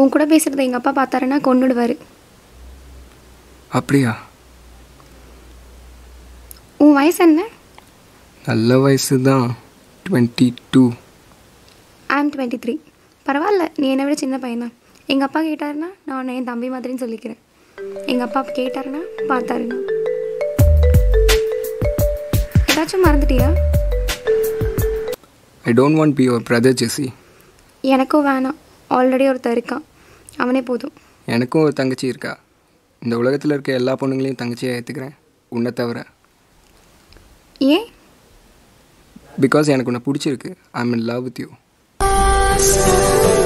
உன் கூட பேசுகிறத எங்கள் அப்பா பார்த்தாருன்னா கொன்னுடுவார் அப்படியா உன் வயசு என்ன நல்ல வயசு தான் டுவெண்ட்டி டூ ஐ ஆம் டுவெண்ட்டி த்ரீ பரவாயில்ல நீ என்னை விட சின்ன பையன் தான் எங்கள் அப்பா கேட்டாருன்னா நான் உன்னை என் தம்பி மாதிரின்னு சொல்லிக்கிறேன் எங்கள் அப்பா கேட்டாருன்னா பார்த்தாருன்னா ஏதாச்சும் மறந்துட்டியா I don't want be your brother Jessy எனக்கும் வேணாம் ஆல்ரெடி ஒருத்தர் இருக்கான் அவனே போதும் எனக்கும் ஒரு தங்கச்சி இருக்கா இந்த உலகத்தில் இருக்க எல்லா பொண்ணுங்களையும் தங்கச்சியாக ஏற்றுக்கிறேன் உன்னை தவிர ஏன் பிகாஸ் எனக்கு உன்னை பிடிச்சிருக்கு I am in love with you Awesome.